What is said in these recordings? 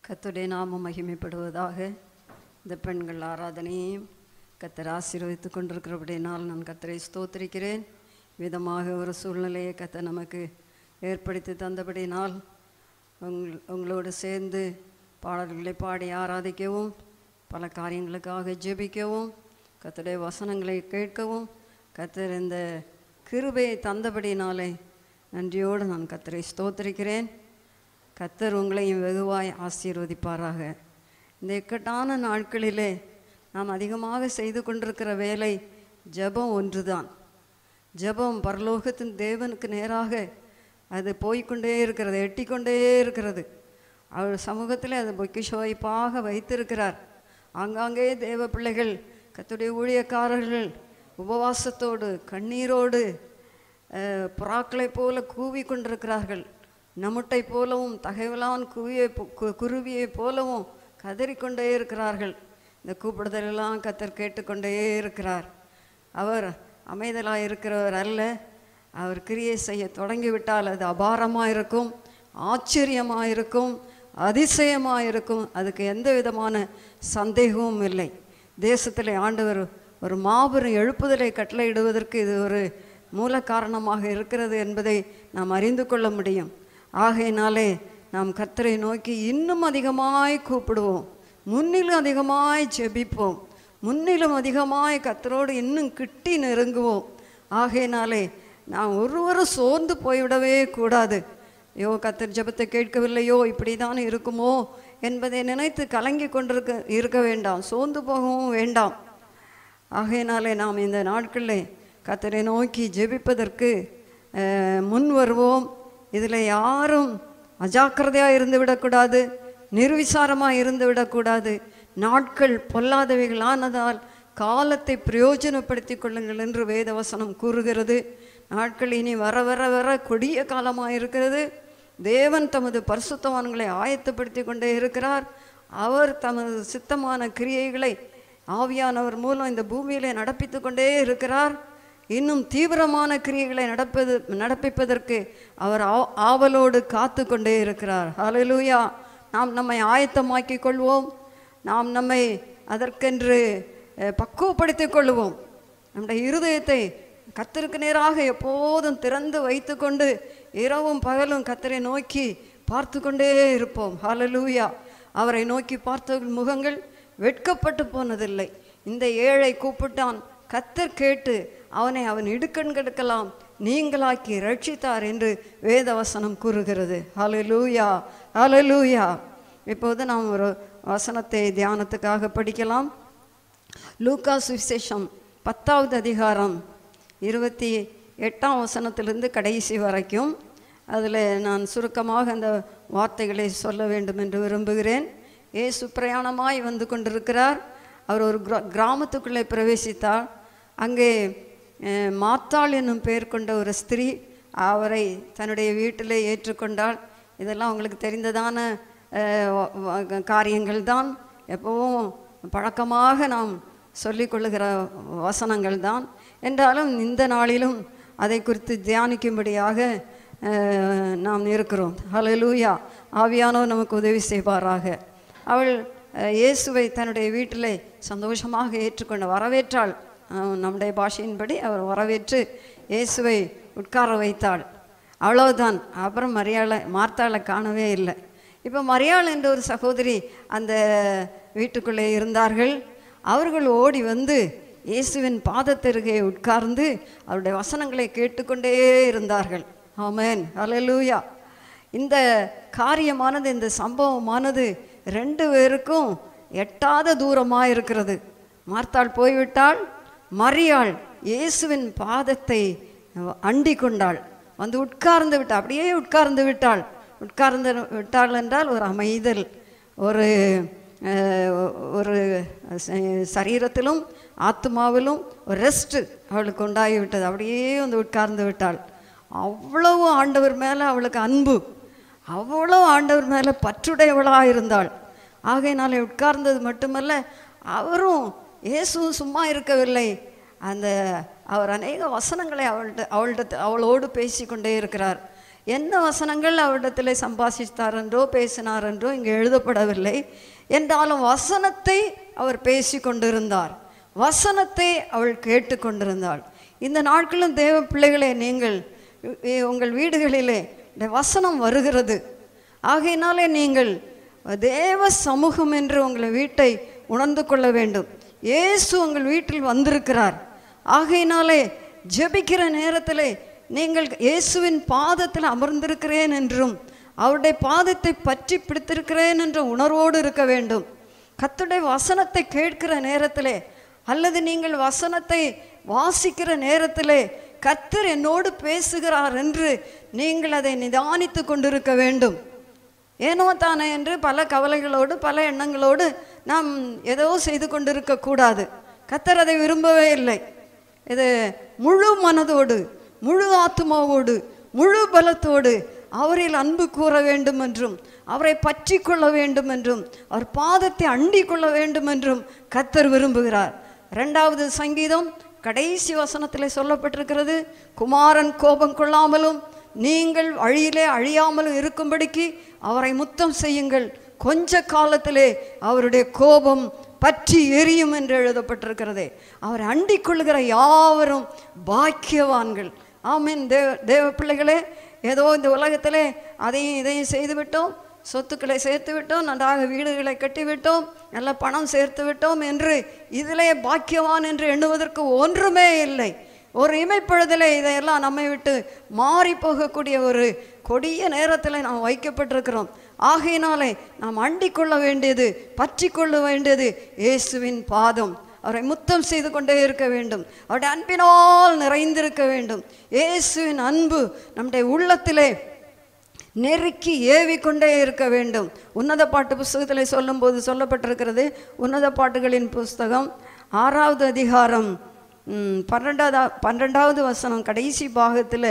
கர்த்தருடைய நாமம் மகிமைப்படுவதாக இந்த பெண்கள் ஆராதனையையும் கத்தர் ஆசீர்வதித்து கொண்டிருக்கிறபடினால் நான் கத்தரை ஸ்தோத்திரிக்கிறேன் விதமாக ஒரு சூழ்நிலையை கத்தர் நமக்கு ஏற்படுத்தி தந்தபடினால் உங்கள் உங்களோடு சேர்ந்து பாடல்களை பாடி ஆராதிக்கவும் பல காரியங்களுக்காக ஜெபிக்கவும் கத்தருடைய வசனங்களை கேட்கவும் கத்தர் இந்த கிருபையை தந்தபடினாலே நன்றியோடு நான் கத்தரை ஸ்தோத்திரிக்கிறேன் கத்தர் உங்களையும் வெகுவாய் ஆசீர்வதிப்பாராக இந்த இக்கட்டான நாட்களிலே நாம் அதிகமாக செய்து கொண்டிருக்கிற வேலை ஜெபம் ஒன்றுதான் ஜெபம் பரலோகத்தின் தேவனுக்கு நேராக அது போய்க்கொண்டே இருக்கிறது எட்டிக்கொண்டே இருக்கிறது அவர் சமூகத்தில் அது பொக்கிஷோய்ப்பாக வைத்திருக்கிறார் ஆங்காங்கே தேவ பிள்ளைகள் கத்துடைய ஊழியக்காரர்கள் உபவாசத்தோடு கண்ணீரோடு அஹ், புறாக்களைப் போல கூவி கொண்டிருக்கிறார்கள் நம்முட்டை போலவும் தகைவலான் குவியை போ- கு- குருவியைப் போலவும் கதறிக்கொண்டே இருக்கிறார்கள் இந்த கூப்பிடுதலெல்லாம் கத்தர் கேட்டுக்கொண்டே இருக்கிறார் அவர் அமைதலாக இருக்கிறவர் அல்ல அவர் கிரியை செய்ய தொடங்கிவிட்டால் அது அபாரமாக இருக்கும் ஆச்சரியமாக இருக்கும் அதிசயமாக இருக்கும் அதுக்கு எந்த விதமான சந்தேகமும் இல்லை தேசத்தில் ஆண்டவர் ஒரு மாபெரும் எழுப்புதலை கட்டளையிடுவதற்கு இது ஒரு மூல காரணமாக இருக்கிறது என்பதை நாம் அறிந்து கொள்ள முடியும் ஆகையினாலே நாம் கர்த்தரை நோக்கி இன்னும் அதிகமாய் கூப்பிடுவோம் முன்னிலும் அதிகமாய் ஜெபிப்போம் முன்னிலும் அதிகமாய் கர்த்தரோடு இன்னும் கிட்டி நெருங்குவோம் ஆகையினாலே நாம் ஒருவரும் சோர்ந்து போய்விடவே கூடாது ஐயோ கத்தர் ஜெபத்தை கேட்கவில்லையோ இப்படி தான் இருக்குமோ என்பதை நினைத்து கலங்கி கொண்டிருக்க இருக்க வேண்டாம் சோர்ந்து போகவும் வேண்டாம் ஆகையினாலே நாம் இந்த நாட்களில் கத்தரை நோக்கி ஜெபிப்பதற்கு அஹ், முன் வருவோம் இதில் யாரும் அஜாக்கிரதையாக இருந்து விடக்கூடாது நிர்விசாரமாக இருந்து விடக்கூடாது நாட்கள் பொல்லாதவைகள் ஆனதால் காலத்தை பிரயோஜனப்படுத்திக் கொள்ளுங்கள் என்று வேதவசனம் கூறுகிறது நாட்கள் இனி வர வர வர கொடிய காலமாக இருக்கிறது தேவன் தமது பரிசுத்தவான்களை ஆயத்தப்படுத்தி கொண்டே இருக்கிறார் அவர் தமது சித்தமான கிரியைகளை ஆவியானவர் மூலம் இந்த பூமியிலே நடப்பித்து கொண்டே இருக்கிறார் இன்னும் தீவிரமான கிரியைகளை நடப்பது நடப்பிப்பதற்கு அவர் ஆ- ஆவலோடு காத்து கொண்டே இருக்கிறார் ஹalleluya நாம் நம்மை ஆயத்தமாக்கிக் கொள்வோம் நாம் நம்மை அதற்கென்று அஹ், பக்குவப்படுத்திக் கொள்வோம் நம்முடைய இருதயத்தை கத்தருக்கு நேராக எப்போதும் திறந்து வைத்துக்கொண்டு இரவும் பகலும் கத்தரை நோக்கி பார்த்து கொண்டே இருப்போம் ஹalleluya அவரை நோக்கி பார்த்த முகங்கள் வெட்கப்பட்டு போனதில்லை இந்த ஏழை கூப்பிட்டான் கத்தர் கேட்டு அவனை அவன் இடுக்கண்கெடுக்கலாம் நீங்களாக்கி ரட்சித்தார் என்று வேதவசனம் கூறுகிறது ஹalleluya ஹalleluya இப்போது நாம் ஒரு வசனத்தை தியானத்துக்காக படிக்கலாம் லூக்கா சுவிசேஷம் பத்தாவது அதிகாரம் இருபத்தி எட்டாம் வசனத்திலிருந்து கடைசி வரைக்கும் அதில் நான் சுருக்கமாக அந்த வார்த்தைகளை சொல்ல வேண்டும் என்று விரும்புகிறேன் இயேசு பிரயாணமாய் வந்து கொண்டிருக்கிறார் அவர் ஒரு கிரா கிராமத்துக்குள்ளே பிரவேசித்தார் அங்கே அஹ், மாத்தாள் என்னும் பெயர் கொண்ட ஒரு ஸ்திரீ அவரை தன்னுடைய வீட்டிலே ஏற்றுக்கொண்டாள் இதெல்லாம் உங்களுக்கு தெரிந்ததான அஹ், வ- வ- காரியங்கள் தான் எப்பவும் பழக்கமாக நாம் சொல்லிக்கொள்ளுகிற வசனங்கள் தான் என்றாலும் இந்த நாளிலும் அதை குறித்து தியானிக்கும்படியாக அஹ், நாம் இருக்கிறோம் ஹalleluya ஆவியானவர் நமக்கு உதவி செய்வாராக அவள் அஹ், இயேசுவை தன்னுடைய வீட்டிலே சந்தோஷமாக ஏற்றுக்கொண்டு வரவேற்றாள் அஹ், நம்முடைய பாஷையின்படி அவர் வரவேற்று இயேசுவை உட்கார வைத்தாள் அவ்வளவுதான் அப்புறம் மரியாளை மார்த்தாளை காணவே இல்லை இப்போ மரியாள் என்ற ஒரு சகோதரி அந்த வீட்டுக்குள்ளே இருந்தார்கள் அவர்கள் ஓடி வந்து இயேசுவின் பாதத்தருகே உட்கார்ந்து அவருடைய வசனங்களை கேட்டுக்கொண்டே இருந்தார்கள் ஆமென் ஹalleluya இந்த காரியமானது இந்த சம்பவமானது ரெண்டு பேருக்கும் எட்டாத தூரமாக இருக்கிறது மார்த்தாள் போய்விட்டாள் மரியாள் இயேசுவின் பாதத்தை அண்டி கொண்டாள் வந்து உட்கார்ந்து விட்டாள் அப்படியே உட்கார்ந்து விட்டாள் உட்கார்ந்து விட்டாள் என்றால் ஒரு அமைதல் ஒரு அஹ், ஒரு ச- சரீரத்திலும் ஆத்மாவிலும் ஒரு ரெஸ்ட் அவளுக்கு உண்டாகி விட்டது அப்படியே வந்து உட்கார்ந்து விட்டாள் அவ்வளவு ஆண்டவர் மேலே அவளுக்கு அன்பு அவ்வளோ ஆண்டவர் மேலே பற்றுடையவளாக இருந்தாள் ஆகையினாலே உட்கார்ந்தது மட்டுமல்ல அவரும் இயேசுவும் சும்மா இருக்கவில்லை அந்த அவர் அநேக வசனங்களை அவள்கிட்ட அவள்கிட்ட அவளோடு பேசிக்கொண்டே இருக்கிறார் என்ன வசனங்கள் அவரிடத்தில் சம்பாஷித்தார் என்றோ பேசினார் என்றோ இங்கே எழுதப்படவில்லை என்றாலும் வசனத்தை அவர் பேசி கொண்டிருந்தார் வசனத்தை அவள் கேட்டு கொண்டிருந்தாள் இந்த நாட்களும் தேவ பிள்ளைகளே நீங்கள் இ- உங்கள் வீடுகளிலே இந்த வசனம் வருகிறது ஆகையினாலே நீங்கள் தேவ சமூகம் என்று உங்கள் வீட்டை உணர்ந்து கொள்ள வேண்டும் இயேசு உங்கள் வீட்டில் வந்திருக்கிறார் ஆகையினாலே ஜெபிக்கிற நேரத்திலே நீங்கள் இயேசுவின் பாதத்தில் அமர்ந்திருக்கிறேன் என்றும் அவருடைய பாதத்தை பற்றி பிடித்திருக்கிறேன் என்ற உணர்வோடு இருக்க வேண்டும் கர்த்தருடைய வசனத்தை கேட்கிற நேரத்திலே அல்லது நீங்கள் வசனத்தை வாசிக்கிற நேரத்திலே கர்த்தர் என்னோடு பேசுகிறார் என்று நீங்கள் அதை நிதானித்து கொண்டிருக்க வேண்டும் ஏனோ தானே என்று பல கவலைகளோடு பல எண்ணங்களோடு நாம் ஏதோ செய்து கொண்டிருக்க கூடாது கர்த்தர் அதை விரும்பவே இல்லை இது முழு மனதோடு முழு ஆத்மாவோடு முழு பலத்தோடு அவரில் அன்பு கூற வேண்டும் என்றும் அவரை பற்றி கொள்ள வேண்டும் என்றும் அவர் பாதத்தை அண்டி கொள்ள வேண்டும் என்றும் கர்த்தர் விரும்புகிறார் ரெண்டாவது சங்கீதம் கடைசி வசனத்தில் சொல்லப்பட்டிருக்கிறது குமாரன் கோபம் கொள்ளாமலும் நீங்கள் வழியிலே அழியாமலும் இருக்கும்படிக்கு அவரை முத்தம் செய்யுங்கள் கொஞ்ச காலத்திலே அவருடைய கோபம் பற்றி எரியும் என்று எழுதப்பட்டிருக்கிறதே அவரை அண்டிக் கொள்ளுகிற யாவரும் பாக்கியவான்கள் ஆமீன் தேவ தேவ பிள்ளைகளே ஏதோ இந்த உலகத்திலே அதையும் இதையும் செய்து விட்டோம் சொத்துக்களை சேர்த்து விட்டோம் நன்றாக வீடுகளை கட்டிவிட்டோம் நல்ல பணம் சேர்த்து விட்டோம் என்று இதிலே பாக்கியவான் என்று எண்ணுவதற்கு ஒன்றுமே இல்லை ஒரு இமைப்பொழுதிலே இதையெல்லாம் நம்மை விட்டு மாறி போகக்கூடிய ஒரு கொடிய நேரத்தில் நாம் வைக்கப்பட்டிருக்கிறோம் ஆகையினாலே நாம் அண்டிக் கொள்ள வேண்டியது பற்றி கொள்ள வேண்டியது இயேசுவின் பாதம் அவரை முத்தம் செய்து கொண்டே இருக்க வேண்டும் அவருடைய அன்பினால் நிறைந்திருக்க வேண்டும் இயேசுவின் அன்பு நம்முடைய உள்ளத்திலே நெருக்கி ஏவி கொண்டே இருக்க வேண்டும் உன்னத பாட்டு புஸ்தகத்தில் சொல்லும்போது சொல்லப்பட்டிருக்கிறது உன்னத பாட்டுகளின் புஸ்தகம் ஆறாவது அதிகாரம் ம், பன்னெண்டாவது பன்னெண்டாவது வசனம் கடைசி பாகத்தில்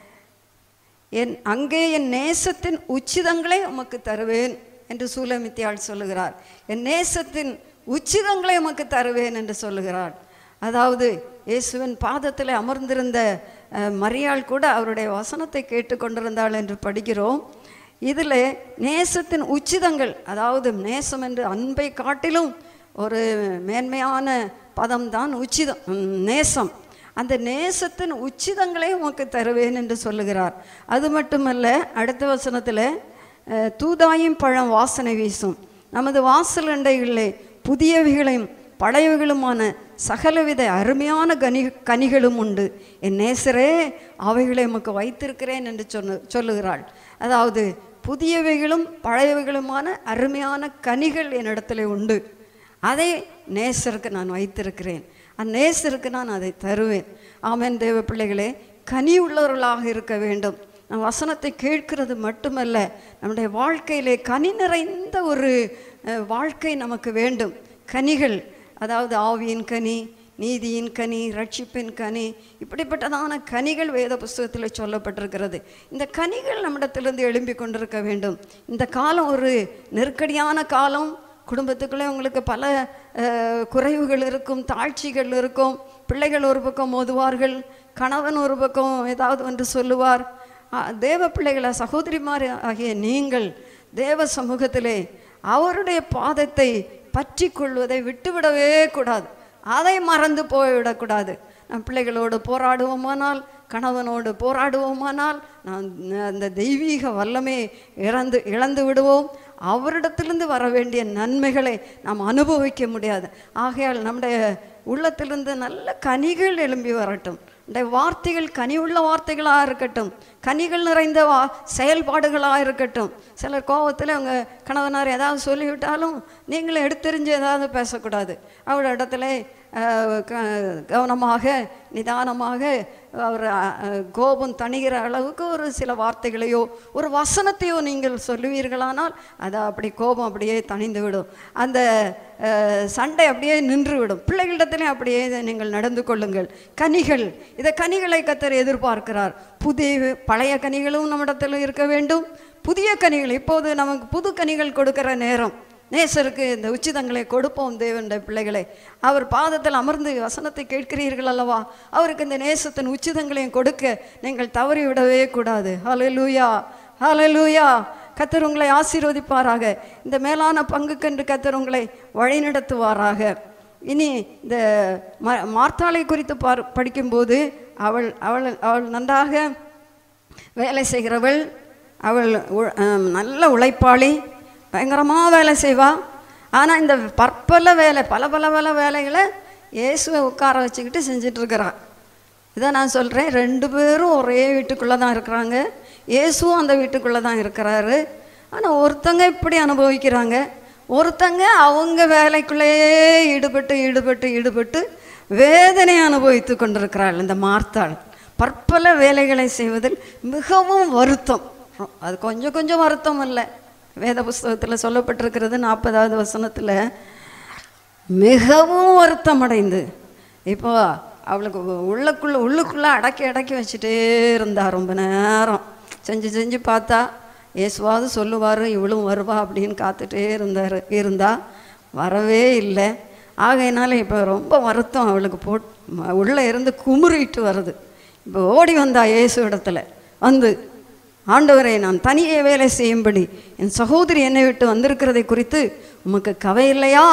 என் அங்கே என் நேசத்தின் உச்சிதங்களை உமக்கு தருவேன் என்று சூலமித்தியாள் சொல்லுகிறார் என் நேசத்தின் உச்சிதங்களை உமக்கு தருவேன் என்று சொல்லுகிறாள் அதாவது இயேசுவின் பாதத்தில் அமர்ந்திருந்த அஹ், மரியாள் கூட அவருடைய வசனத்தை கேட்டுக்கொண்டிருந்தாள் என்று படிக்கிறோம் இதில் நேசத்தின் உச்சிதங்கள் அதாவது நேசம் என்று அன்பை காட்டிலும் ஒரு மேன்மையான பதம்தான் உச்சிதம் ம், நேசம் அந்த நேசத்தின் உச்சிதங்களை உமக்கு தருவேன் என்று சொல்லுகிறார் அது மட்டுமல்ல அடுத்த வசனத்தில் அஹ், தூதாயும் பழம் வாசனை வீசும் நமது வாசல் அண்டைகளிலே புதியவைகளையும் பழையவைகளுமான சகலவித அருமையான கனி கனிகளும் உண்டு என் நேசரே அவைகளை உமக்கு வைத்திருக்கிறேன் என்று சொன்னு சொல்லுகிறாள் அதாவது புதியவைகளும் பழையவைகளுமான அருமையான கனிகள் என்னிடத்துல உண்டு அதை நேசருக்கு நான் வைத்திருக்கிறேன் அந்த நேசருக்கு நான் அதை தருவேன் ஆமென் தேவ பிள்ளைகளே கனி உள்ளவர்களாக இருக்க வேண்டும் நம் வசனத்தை கேட்கிறது மட்டுமல்ல நம்முடைய வாழ்க்கையிலே கனி நிறைந்த ஒரு அஹ், வாழ்க்கை நமக்கு வேண்டும் கனிகள் அதாவது ஆவியின் கனி நீதியின் கனி ரட்சிப்பின் கனி இப்படிப்பட்டதான கனிகள் வேத புஸ்தகத்தில் சொல்லப்பட்டிருக்கிறது இந்த கனிகள் நம்மிடத்திலிருந்து எழும்பி கொண்டிருக்க வேண்டும் இந்த காலம் ஒரு நெருக்கடியான காலம் குடும்பத்துக்குள்ளே உங்களுக்கு பல அஹ், குறைவுகள் இருக்கும் தாழ்ச்சிகள் இருக்கும் பிள்ளைகள் ஒரு பக்கம் மோதுவார்கள் கணவன் ஒரு பக்கம் ஏதாவது ஒன்று சொல்லுவார் அ, தேவ பிள்ளைகளை சகோதரிமார் ஆகிய நீங்கள் தேவ சமூகத்திலே அவருடைய பாதத்தை பற்றி கொள்வதை விட்டுவிடவே கூடாது அதை மறந்து போய்விடக்கூடாது நம் பிள்ளைகளோடு போராடுவோமானால் கணவனோடு போராடுவோமானால் நான் அந்த தெய்வீக வல்லமே இறந்து இழந்து விடுவோம் அவரிடத்திலிருந்து வர வேண்டிய நன்மைகளை நாம் அனுபவிக்க முடியாது ஆகையால் நம்முடைய உள்ளத்திலிருந்து நல்ல கனிகள் எழும்பி வரட்டும் இந்த வார்த்தைகள் கனி உள்ள வார்த்தைகளாக இருக்கட்டும் கனிகள் நிறைந்த வா செயல்பாடுகளாக இருக்கட்டும் சிலர் கோபத்தில் அவங்க கணவனார் ஏதாவது சொல்லிவிட்டாலும் நீங்களும் எடுத்தெறிஞ்சு ஏதாவது பேசக்கூடாது அவரோட இடத்துல அஹ், க- கவனமாக நிதானமாக அவர் அஹ், கோபம் தணிகிற அளவுக்கு ஒரு சில வார்த்தைகளையோ ஒரு வசனத்தையோ நீங்கள் சொல்லுவீர்களானால் அது அப்படி கோபம் அப்படியே தணிந்து விடும் அந்த அஹ், சண்டை அப்படியே நின்று விடும் பிள்ளைகளிடத்திலே அப்படியே இதை நீங்கள் நடந்து கொள்ளுங்கள் கனிகள் இதை கனிகளை கத்தர் எதிர்பார்க்கிறார் புதிய பழைய கனிகளும் நம்மிடத்தில் இருக்க வேண்டும் புதிய கனிகள் இப்போது நமக்கு புது கனிகள் கொடுக்கிற நேரம் நேசருக்கு இந்த உச்சிதங்களை கொடுப்போம் தேவனுடைய பிள்ளைகளே அவர் பாதத்தில் அமர்ந்து வசனத்தை கேட்கிறீர்கள் அல்லவா அவருக்கு இந்த நேசத்தின் உச்சிதங்களையும் கொடுக்க நீங்கள் தவறி விடவே கூடாது ஹalleluya ஹalleluya கத்தர் உங்களை ஆசீர்வதிப்பாராக இந்த மேலான பங்குக்கென்று கத்தர் உங்களை வழிநடத்துவாராக இனி இந்த ம மார்த்தாளை குறித்து பார் படிக்கும்போது அவள் அவள் அவள் நன்றாக வேலை செய்கிறவள் அவள் உ- ஆம், நல்ல உழைப்பாளி பயங்கரமாக வேலை செய்வா ஆனால் இந்த பற்பல வேலை பல பல பல வேலைகளை இயேசுவை உட்கார வச்சுக்கிட்டு செஞ்சுட்டு இருக்கிறாள் இதை நான் சொல்கிறேன் ரெண்டு பேரும் ஒரே வீட்டுக்குள்ளே தான் இருக்கிறாங்க இயேசுவும் அந்த வீட்டுக்குள்ளே தான் இருக்கிறாரு ஆனால் ஒருத்தங்க இப்படி அனுபவிக்கிறாங்க ஒருத்தங்க அவங்க வேலைக்குள்ளேயே ஈடுபட்டு ஈடுபட்டு ஈடுபட்டு வேதனை அனுபவித்து கொண்டிருக்கிறாள் இந்த மார்த்தாள் பற்பல வேலைகளை செய்வதில் மிகவும் வருத்தம் அது கொஞ்சம் கொஞ்சம் வருத்தம் இல்லை வேத புஸ்தகத்தில் சொல்லப்பட்டிருக்கிறது நாற்பதாவது வசனத்தில் மிகவும் வருத்தம் அடைந்து இப்போ அவளுக்கு உ- உள்ளுக்குள்ள உள்ளுக்குள்ளே அடக்கி அடக்கி வச்சுட்டே இருந்தா ரொம்ப நேரம் செஞ்சு செஞ்சு பார்த்தா இயேசுவாவது சொல்லுவார் இவளும் வருவா அப்படின்னு காத்துட்டே இருந்தார் இருந்தா வரவே இல்லை ஆகையினால இப்போ ரொம்ப வருத்தம் அவளுக்கு போட் ம- உள்ளே இருந்து குமுறிட்டு வருது இப்போ ஓடி வந்தா இயேசு இடத்துல வந்து ஆண்டவரே நான் தனியே வேலை செய்யும்படி என் சகோதரி என்னை விட்டு வந்திருக்கிறதை குறித்து உமக்கு கவை இல்லையா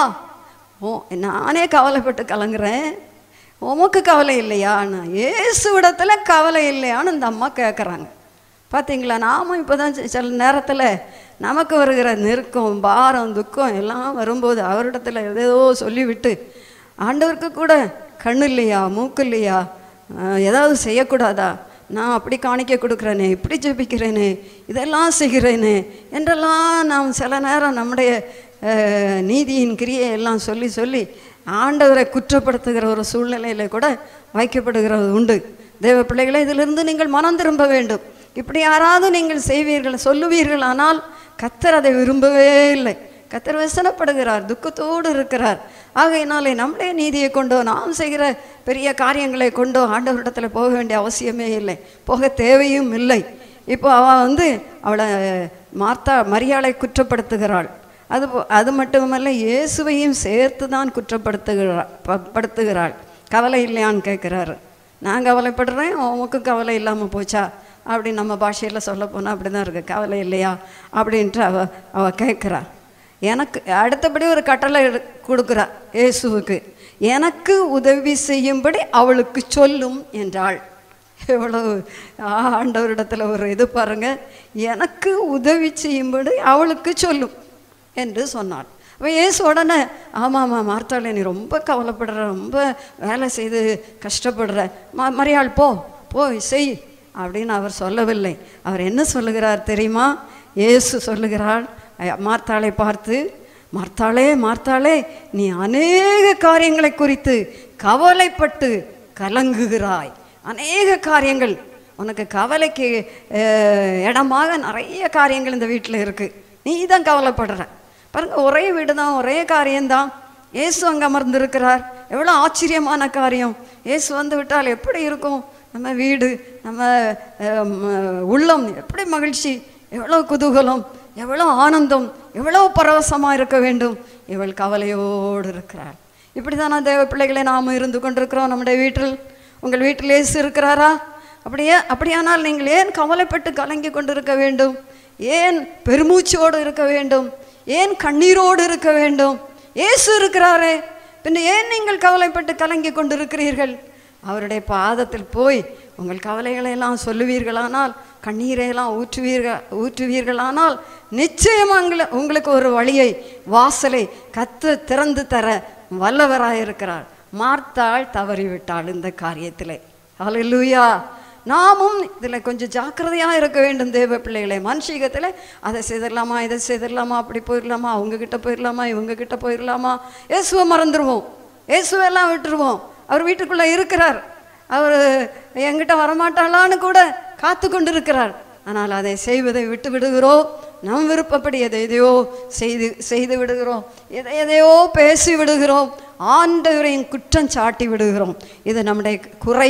ஓ நானே கவலைப்பட்டு கலங்குறேன் உமக்கு கவலை இல்லையா நான் இயேசுவிடத்துல கவலை இல்லையான்னு இந்த அம்மா கேட்குறாங்க பார்த்தீங்களா நாமும் இப்போ தான் சில நேரத்தில் நமக்கு வருகிற நெருக்கம் பாரம் துக்கம் எல்லாம் வரும்போது அவரிடத்துல ஏதோ சொல்லிவிட்டு ஆண்டவருக்கு கூட கண்ணு இல்லையா மூக்கு இல்லையா ஆஹ், ஏதாவது செய்யக்கூடாதா நான் அப்படி காணிக்க கொடுக்குறேனே இப்படி ஜெபிக்கிறேனே இதெல்லாம் செய்கிறேனே என்றெல்லாம் நாம் சில நேரம் நம்முடைய அஹ், நீதியின் கிரியை எல்லாம் சொல்லி சொல்லி ஆண்டவரை குற்றப்படுத்துகிற ஒரு சூழ்நிலையில் கூட வைக்கப்படுகிறது உண்டு தேவ பிள்ளைகளை இதிலிருந்து நீங்கள் மனம் திரும்ப வேண்டும் இப்படி யாராவது நீங்கள் செய்வீர்கள் சொல்லுவீர்கள் ஆனால் கத்தர் அதை விரும்பவே இல்லை கத்தர் வசனப்படுகிறார் துக்கத்தோடு இருக்கிறார் ஆகையினாலே நம்முடைய நீதியை கொண்டோ நாம் செய்கிற பெரிய காரியங்களை கொண்டோ ஆண்டவரிடத்தில் போக வேண்டிய அவசியமே இல்லை போக தேவையும் இல்லை இப்போ அவள் வந்து அவளை மார்த்தா மரியாளை குற்றப்படுத்துகிறாள் அது போ- அது மட்டுமல்ல இயேசுவையும் சேர்த்து தான் குற்றப்படுத்துகிறாள் ப- படுத்துகிறாள் கவலை இல்லையான்னு கேட்குறாரு நான் கவலைப்படுறேன் உமக்கு கவலை இல்லாமல் போச்சா அப்படி நம்ம பாஷையில் சொல்ல போனால் அப்படி தான் இருக்கு கவலை இல்லையா அப்படின்ட்டு அவ அவ கேட்குறா எனக்கு அடுத்தபடி ஒரு கட்டளை எடு- கொடுக்குறா இயேசுவுக்கு எனக்கு உதவி செய்யும்படி அவளுக்கு சொல்லும் என்றாள் எவ்வளவு ஆண்டவரிடத்துல ஒரு இது பாருங்க எனக்கு உதவி செய்யும்படி அவளுக்கு சொல்லும் என்று சொன்னாள் அப்போ இயேசு உடனே ஆமாம் ஆமாம் மார்த்தாளே நீ ரொம்ப கவலைப்படுற ரொம்ப வேலை செய்து கஷ்டப்படுற ம மரியாள் போ போய் செய் அப்படின்னு அவர் சொல்லவில்லை அவர் என்ன சொல்லுகிறார் தெரியுமா இயேசு சொல்லுகிறாள் அ- மார்த்தாளை பார்த்து மார்த்தாளே மார்த்தாளே நீ அநேக காரியங்களை குறித்து கவலைப்பட்டு கலங்குகிறாய் அநேக காரியங்கள் உனக்கு கவலைக்கு அஹ், இடமாக நிறைய காரியங்கள் இந்த வீட்டில் இருக்குது நீ தான் கவலைப்படுற பாருங்க ஒரே வீடு தான் ஒரே காரியம்தான் இயேசு அங்கே அமர்ந்திருக்கிறார் எவ்வளோ ஆச்சரியமான காரியம் இயேசு வந்து விட்டால் எப்படி இருக்கும் நம்ம வீடு நம்ம அஹ், ம- உள்ளம் எப்படி மகிழ்ச்சி எவ்வளோ குதூகலம் எவ்வளோ ஆனந்தம் எவ்வளோ பரவசமாக இருக்க வேண்டும் இவள் கவலையோடு இருக்கிறாள் இப்படி தானே தேவ பிள்ளைகளை நாம் இருந்து கொண்டிருக்கிறோம் நம்முடைய வீட்டில் உங்கள் வீட்டில் இயேசு இருக்கிறாரா அப்படியே அப்படியானால் நீங்கள் ஏன் கவலைப்பட்டு கலங்கி கொண்டிருக்க வேண்டும் ஏன் பெருமூச்சோடு இருக்க வேண்டும் ஏன் கண்ணீரோடு இருக்க வேண்டும் இயேசு இருக்கிறாரே பின்ன ஏன் நீங்கள் கவலைப்பட்டு கலங்கி கொண்டிருக்கிறீர்கள் அவருடைய பாதத்தில் போய் உங்கள் கவலைகளை எல்லாம் சொல்லுவீர்களானால் கண்ணீரை எல்லாம் ஊற்றுவீர்கள் ஊற்றுவீர்களானால் நிச்சயம் உங்கள- உங்களுக்கு ஒரு வழியை வாசலை கத்து திறந்து தர வல்லவராயிருக்கிறார் மார்த்தாள் தவறிவிட்டாள் இந்த காரியத்திலே ஹalleluya நாமும் இதில் கொஞ்சம் ஜாக்கிரதையாக இருக்க வேண்டும் தேவ பிள்ளைகளே மனுஷீகத்தில் அதை செய்திடலாமா இதை செய்திடலாமா அப்படி போயிடலாமா அவங்க கிட்ட போயிடலாமா இவங்க கிட்ட போயிடலாமா இயேசுவை மறந்துடுவோம் இயேசுவெல்லாம் விட்டுருவோம் அவர் வீட்டுக்குள்ளே இருக்கிறார் அவர் என்கிட்ட வரமாட்டாளான்னு கூட காத்து கொண்டு இருக்கிறார் ஆனால் அதை செய்வதை விட்டு விடுகிறோம் நம் விருப்பப்படி எதை எதையோ செய்து செய்து விடுகிறோம் எதை எதையோ பேசி விடுகிறோம் ஆண்டவரையும் குற்றம் சாட்டி விடுகிறோம் இது நம்முடைய குறை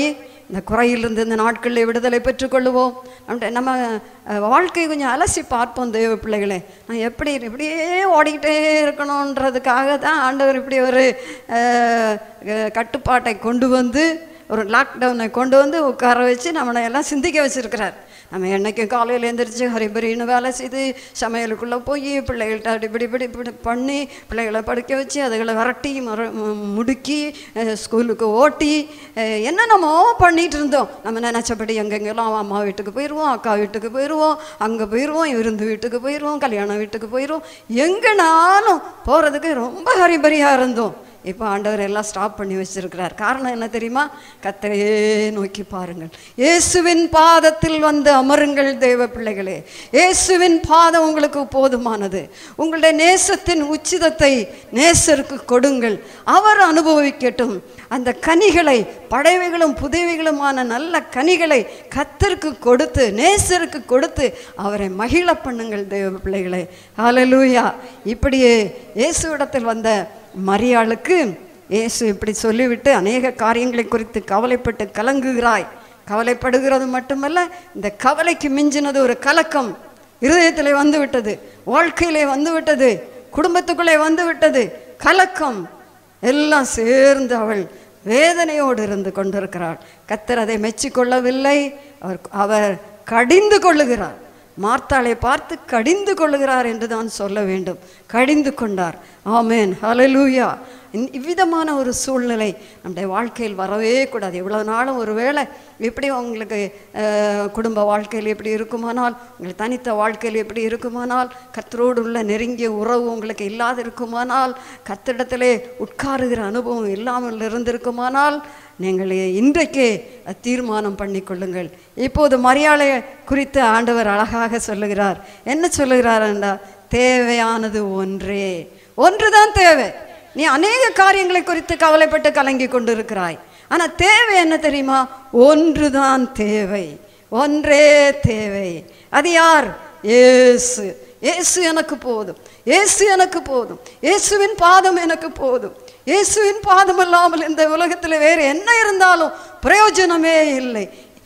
இந்த குறையிலிருந்து இந்த நாட்களில் விடுதலை பெற்றுக்கொள்ளுவோம் நம்முடைய நம்ம அஹ், வாழ்க்கையை கொஞ்சம் அலசி பார்ப்போம் தேவ பிள்ளைகளே நான் எப்படி இப்படியே ஓடிக்கிட்டே இருக்கணுன்றதுக்காக தான் ஆண்டவர் இப்படி ஒரு அஹ், அஹ், கட்டுப்பாட்டை கொண்டு வந்து ஒரு லாக்டவுனை கொண்டு வந்து உட்கார வச்சு நம்மளை எல்லாம் சிந்திக்க வச்சிருக்கிறார் நம்ம என்னைக்கும் காலையில் எழுந்திரிச்சு ஹரிபரின்னு வேலை செய்து சமையலுக்குள்ளே போய் பிள்ளைகள்கிட்ட இப்படி இப்படி இப்படி பண்ணி பிள்ளைகளை படுக்க வச்சு அதுகளை விரட்டி மர மு- முடுக்கி அஹ், ஸ்கூலுக்கு ஓட்டி அஹ், என்னென்னமோ பண்ணிட்டு இருந்தோம் நம்ம நினச்சபடி எங்கெங்கெல்லாம் அம்மா வீட்டுக்கு போயிடுவோம் அக்கா வீட்டுக்கு போயிடுவோம் அங்கே போயிடுவோம் விருந்து வீட்டுக்கு போயிடுவோம் கல்யாண வீட்டுக்கு போயிடுவோம் எங்கேனாலும் போகிறதுக்கு ரொம்ப ஹரிபரியாக இருந்தோம் இப்போ ஆண்டவர் எல்லாம் ஸ்டாப் பண்ணி வச்சிருக்கிறார் காரணம் என்ன தெரியுமா கத்தரையே நோக்கி பாருங்கள் இயேசுவின் பாதத்தில் வந்து அமருங்கள் தேவ பிள்ளைகளே இயேசுவின் பாதம் உங்களுக்கு போதுமானது உங்களுடைய நேசத்தின் உச்சிதத்தை நேசருக்கு கொடுங்கள் அவர் அனுபவிக்கட்டும் அந்த கனிகளை படைவைகளும் புதவிகளுமான நல்ல கனிகளை கத்தருக்கு கொடுத்து நேசருக்கு கொடுத்து அவரை மகிழ பண்ணுங்கள் தேவ பிள்ளைகளே ஹalleluya இப்படியே இயேசுவிடத்தில் வந்த மரியாளுக்கு இயேசு இப்படி சொல்லிவிட்டு அநேக காரியங்களை குறித்து கவலைப்பட்டு கலங்குகிறாய் கவலைப்படுகிறது மட்டுமல்ல இந்த கவலைக்கு மிஞ்சினது ஒரு கலக்கம் இருதயத்திலே வந்து விட்டது வாழ்க்கையிலே வந்து விட்டது குடும்பத்துக்குள்ளே வந்து விட்டது கலக்கம் எல்லாம் சேர்ந்து அவள் வேதனையோடு இருந்து கொண்டிருக்கிறாள் கத்தர் அதை மெச்சிக்கொள்ளவில்லை அவர் அவர் கடிந்து கொள்ளுகிறார் மார்த்தாளை பார்த்து கடிந்து கொள்ளுகிறார் என்று தான் சொல்ல வேண்டும் கடிந்து கொண்டார் ஆமேன் ஹalleluya இந்த- இவ்விதமான ஒரு சூழ்நிலை நம்முடைய வாழ்க்கையில் வரவே கூடாது இவ்வளவு நாளும் ஒரு வேளை எப்படி உங்களுக்கு அஹ், குடும்ப வாழ்க்கையில் எப்படி இருக்குமானால் உங்கள் தனித்த வாழ்க்கையில் எப்படி இருக்குமானால் கத்தரோடு உள்ள நெருங்கிய உறவு உங்களுக்கு இல்லாது இருக்குமானால் கத்திடத்திலே உட்காருகிற அனுபவம் இல்லாமல் இருந்திருக்குமானால் நீங்கள் இன்றைக்கே தீர்மானம் பண்ணிக்கொள்ளுங்கள் இப்போது மரியாதை குறித்து ஆண்டவர் அழகாக சொல்லுகிறார் என்ன சொல்லுகிறார் என்றால் தேவையானது ஒன்றே ஒன்றுதான் தேவை நீ அநேக காரியங்களை குறித்து கவலைப்பட்டு கலங்கி கொண்டிருக்கிறாய் ஆனா தேவை என்ன தெரியுமா ஒன்றுதான் தேவை ஒன்றே தேவை அது யார் இயேசு இயேசு எனக்கு போதும் இயேசு எனக்கு போதும் இயேசுவின் பாதம் எனக்கு போதும் இயேசுவின் பாதம் இல்லாமல் இந்த உலகத்தில் வேறு என்ன இருந்தாலும் பிரயோஜனமே இல்லை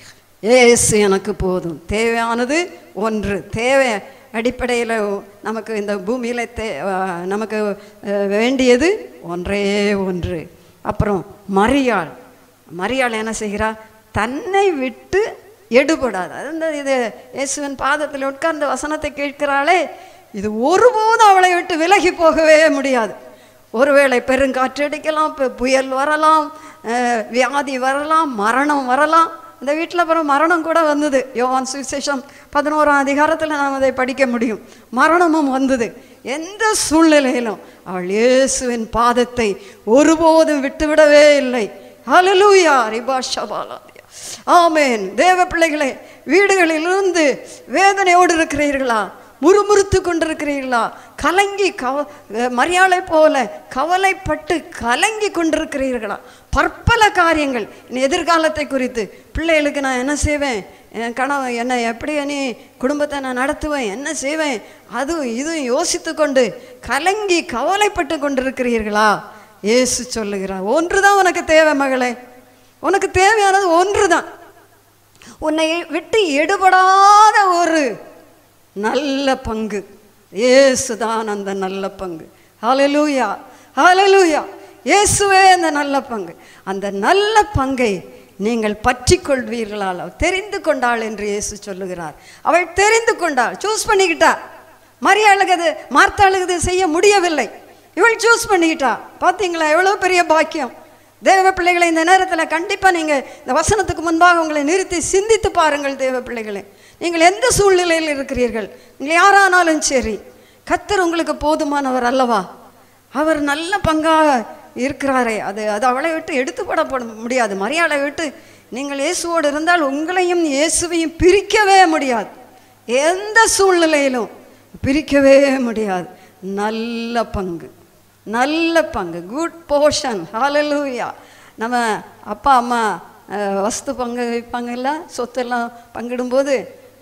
இயேசு எனக்கு போதும் தேவையானது ஒன்று தேவை அடிப்படையில் நமக்கு இந்த பூமியில் தே அஹ் நமக்கு அஹ், வேண்டியது ஒன்றே ஒன்று அப்புறம் மரியாள் மரியாள் என்ன செய்கிறா தன்னை விட்டு எடுபடாது அது இந்த இது இயேசுவின் பாதத்தில் உட்கார்ந்த வசனத்தை கேட்கிறாளே இது ஒருபோதும் அவளை விட்டு விலகி போகவே முடியாது ஒருவேளை பெருங்காற்று அடிக்கலாம் பு- புயல் வரலாம் அஹ், வியாதி வரலாம் மரணம் வரலாம் இந்த வீட்டில் அப்புறம் மரணம் கூட வந்தது யோவான் சுவிசேஷம் பதினோராம் அதிகாரத்தில் நாம் அதை படிக்க முடியும் மரணமும் வந்தது எந்த சூழ்நிலையிலும் அவள் இயேசுவின் பாதத்தை ஒருபோதும் விட்டுவிடவே இல்லை ஹalleluya ரிபா ஷபாலாதியா ஆமென் தேவ பிள்ளைகளே வீடுகளிலிருந்து வேதனையோடு இருக்கிறீர்களா முறுமுறுத்து கொண்டிருக்கிறீர்களா கலங்கி கவ மரியாதை போல கவலைப்பட்டு கலங்கி கொண்டிருக்கிறீர்களா பற்பல காரியங்கள் இனி எதிர்காலத்தை குறித்து பிள்ளைகளுக்கு நான் என்ன செய்வேன் என் கணவன் என்னை எப்படி நீ குடும்பத்தை நான் நடத்துவேன் என்ன செய்வேன் அதுவும் இதுவும் யோசித்து கொண்டு கலங்கி கவலைப்பட்டு கொண்டிருக்கிறீர்களா இயேசு சொல்லுகிறார் ஒன்று தான் உனக்கு தேவை மகளே உனக்கு தேவையானது ஒன்று தான் உன்னை விட்டு எடுபடாத ஒரு நல்ல பங்கு இயேசுதான் அந்த நல்ல பங்கு ஹalleluya ஹalleluya இயேசுவே அந்த நல்ல பங்கு அந்த நல்ல பங்கை நீங்கள் பற்றி கொள்வீர்களால் அவள் தெரிந்து கொண்டாள் என்று இயேசு சொல்லுகிறார் அவள் தெரிந்து கொண்டாள் சூஸ் பண்ணிக்கிட்டா மரியாளுக்கு அது மார்த்தாளுக்கு அது செய்ய முடியவில்லை இவள் சூஸ் பண்ணிக்கிட்டா பார்த்தீங்களா எவ்வளோ பெரிய பாக்கியம் தேவ பிள்ளைகளை இந்த நேரத்தில் கண்டிப்பாக நீங்கள் இந்த வசனத்துக்கு முன்பாக உங்களை நிறுத்தி சிந்தித்து பாருங்கள் தேவ பிள்ளைகளே நீங்கள் எந்த சூழ்நிலையில் இருக்கிறீர்கள் நீங்கள் யாரானாலும் சரி கத்தர் உங்களுக்கு போதுமானவர் அல்லவா அவர் நல்ல பங்காக இருக்கிறாரே அது அது அவளை விட்டு எடுத்து போடப்பட முடியாது மரியாதை விட்டு நீங்கள் இயேசுவோடு இருந்தால் உங்களையும் இயேசுவையும் பிரிக்கவே முடியாது எந்த சூழ்நிலையிலும் பிரிக்கவே முடியாது நல்ல பங்கு நல்ல பங்கு குட் போர்ஷன் ஹalleluya நம்ம அப்பா அம்மா அஹ், வஸ்து பங்கு வைப்பாங்கல்ல சொத்தெல்லாம் பங்கிடும்போது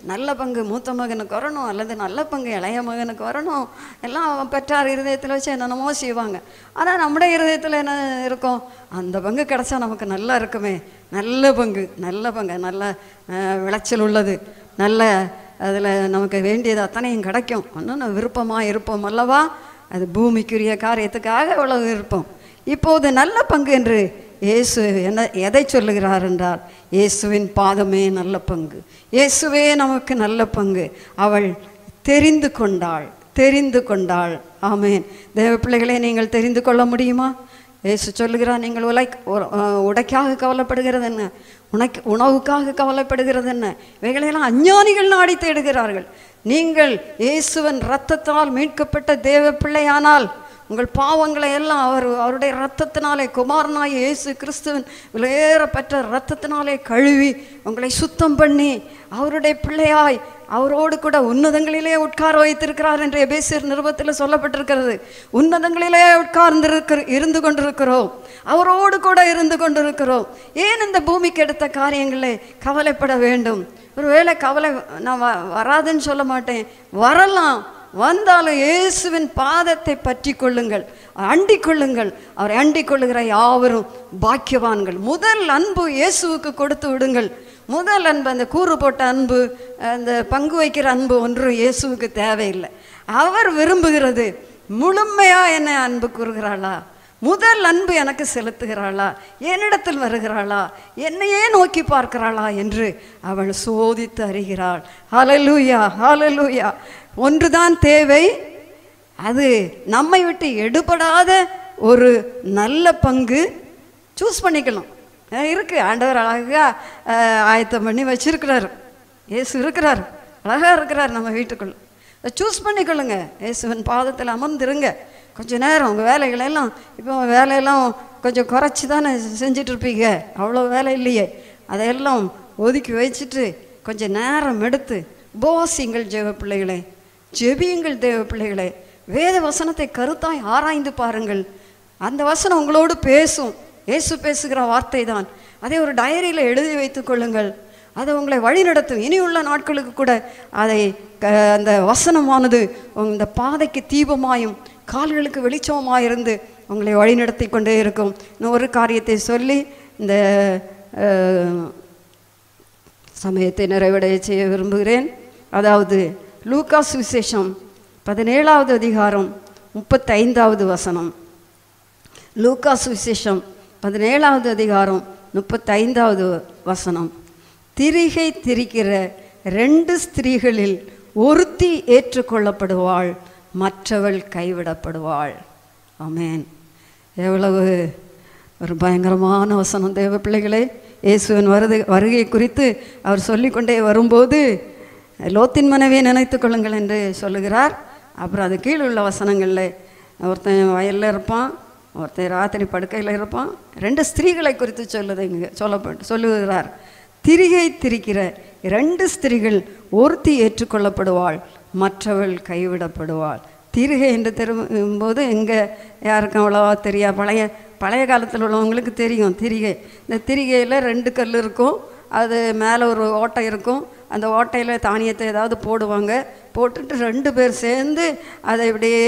நல்ல பங்கு மூத்த மகனுக்கு வரணும் அல்லது நல்ல பங்கு இளைய மகனுக்கு வரணும் எல்லாம் பெற்றார் இருதயத்தில் வச்சு என்னென்னமோ செய்வாங்க ஆனால் நம்முடைய இருதயத்தில் என்ன இருக்கும் அந்த பங்கு கிடைச்சா நமக்கு நல்லா இருக்குமே நல்ல பங்கு நல்ல பங்கு நல்ல அஹ், விளைச்சல் உள்ளது நல்ல அதில் நமக்கு வேண்டியது அத்தனையும் கிடைக்கும் இன்னும் விருப்பமாக இருப்போம் அல்லவா அது பூமிக்குரிய காரியத்துக்காக அவ்வளவு விருப்பம் இப்போது நல்ல பங்கு என்று இயேசு என்ன எதை சொல்லுகிறார் என்றால் இயேசுவின் பாதமே நல்ல பங்கு இயேசுவே நமக்கு நல்ல பங்கு அவள் தெரிந்து கொண்டாள் தெரிந்து கொண்டாள் ஆமேன் தேவ பிள்ளைகளே நீங்கள் தெரிந்து கொள்ள முடியுமா இயேசு சொல்லுகிறார் நீங்கள் உலை உ- அஹ் உடைக்காக கவலைப்படுகிறது என்ன உனக்கு உணவுக்காக கவலைப்படுகிறது என்ன இவைகளையெல்லாம் அஞ்ஞானிகள் நாடி தேடுகிறார்கள் நீங்கள் இயேசுவின் இரத்தத்தால் மீட்கப்பட்ட தேவ பிள்ளையானால் உங்கள் பாவங்களை எல்லாம் அவர் அவருடைய இரத்தத்தினாலே குமாரனாய் இயேசு கிறிஸ்துவின் விலையேறப்பெற்ற இரத்தத்தினாலே கழுவி உங்களை சுத்தம் பண்ணி அவருடைய பிள்ளையாய் அவரோடு கூட உன்னதங்களிலே உட்கார வைத்திருக்கிறார் என்று எபேசியர் நிருபத்தில் சொல்லப்பட்டிருக்கிறது உன்னதங்களிலே உட்கார்ந்திருக்கிற இருந்து கொண்டிருக்கிறோம் அவரோடு கூட இருந்து கொண்டிருக்கிறோம் ஏன் இந்த பூமிக்கு எடுத்த காரியங்களே கவலைப்பட வேண்டும் ஒருவேளை கவலை நான் வ- வராதுன்னு சொல்ல மாட்டேன் வரலாம் வந்தாலும் இயேசுவின் பாதத்தை பற்றி கொள்ளுங்கள் அண்டிக் கொள்ளுங்கள் அவரை அண்டிக் கொள்ளுகிற யாவரும் பாக்கியவான்கள் முதல் அன்பு இயேசுவுக்கு கொடுத்து விடுங்கள் முதல் அன்பு அந்த கூறு போட்ட அன்பு அந்த பங்கு வைக்கிற அன்பு ஒன்றும் இயேசுவுக்கு தேவையில்லை அவர் விரும்புகிறது முழுமையா என்னை அன்பு கூறுகிறாளா முதல் அன்பு எனக்கு செலுத்துகிறாளா என்னிடத்தில் வருகிறாளா என்னையே நோக்கி பார்க்கிறாளா என்று அவள் சோதித்து அறிகிறாள் ஹalleluya ஹalleluya ஒன்றுதான் தேவை அது நம்மை விட்டு எடுபடாத ஒரு நல்ல பங்கு சூஸ் பண்ணிக்கலாம் அஹ் இருக்கு ஆண்டவர் அழகா அஹ், ஆயத்தம் பண்ணி வச்சிருக்கிறாரு இயேசு இருக்கிறார் அழகா இருக்கிறார் நம்ம வீட்டுக்குள்ள சூஸ் பண்ணிக்கொள்ளுங்க இயேசுவின் பாதத்தில் அமர்ந்திருங்க கொஞ்ச நேரம் உங்கள் வேலைகளெல்லாம் இப்போ வேலையெல்லாம் கொஞ்சம் குறைச்சி தானே செஞ்சுட்டு இருப்பீங்க அவ்வளோ வேலை இல்லையே அதையெல்லாம் ஒதுக்கி வச்சுட்டு கொஞ்சம் நேரம் எடுத்து உபவாசிங்கள் ஜெப பிள்ளைகளே ஜெபியுங்கள் தேவ பிள்ளைகளே வேத வசனத்தை கருத்தாய் ஆராய்ந்து பாருங்கள் அந்த வசனம் உங்களோடு பேசும் இயேசு பேசுகிற வார்த்தை தான் அதை ஒரு டைரியில் எழுதி வைத்துக் கொள்ளுங்கள் அது உங்களை வழிநடத்தும் இனி உள்ள நாட்களுக்கு கூட அதை க- அந்த வசனமானது இந்த பாதைக்கு தீபமாயும் கால்களுக்கு வெளிச்சமாய் இருந்து உங்களை வழிநடத்தி கொண்டே இருக்கும் இன்னும் ஒரு காரியத்தை சொல்லி இந்த அஹ், சமயத்தை நிறைவடைய செய்ய விரும்புகிறேன் அதாவது லூகாஸ் விசேஷம் பதினேழாவது அதிகாரம் முப்பத்தைந்தாவது வசனம் லூகாஸ் விசேஷம் பதினேழாவது அதிகாரம் முப்பத்தைந்தாவது வசனம் திரிகை திரிக்கிற ரெண்டு ஸ்திரீகளில் ஒருத்தி ஏற்றுக்கொள்ளப்படுவாள் மற்றவள் கைவிடப்படுவாள் ஆமென் எவ்வளவு ஒரு பயங்கரமான வசனம் தேவ பிள்ளைகளே இயேசுவின் வருது வருகை குறித்து அவர் சொல்லிக்கொண்டே வரும்போது லோத்தின் மனைவியை நினைத்துக் கொள்ளுங்கள் என்று சொல்லுகிறார் அப்புறம் அது கீழ் உள்ள வசனங்களில் ஒருத்தன் வயலில் இருப்பான் ஒருத்தன் ராத்திரி படுக்கையில் இருப்பான் ரெண்டு ஸ்திரீகளை குறித்து சொல்லுது இங்கே சொல்லப்பட்டு சொல்லுகிறார் திரிகை திரிக்கிற இரண்டு ஸ்திரீகள் ஒருத்தி ஏற்றுக்கொள்ளப்படுவாள் மற்றவள் கைவிடப்படுவாள் திரிகை என்று திரும்பும்போது எங்கே யாருக்கும் அவ்வளோவா தெரியா பழைய பழைய காலத்தில் உள்ளவங்களுக்கு தெரியும் திரிகை இந்த திரிகையில் ரெண்டு கல் இருக்கும் அது மேலே ஒரு ஓட்டை இருக்கும் அந்த ஓட்டையில் தானியத்தை ஏதாவது போடுவாங்க போட்டுட்டு ரெண்டு பேர் சேர்ந்து அதை இப்படியே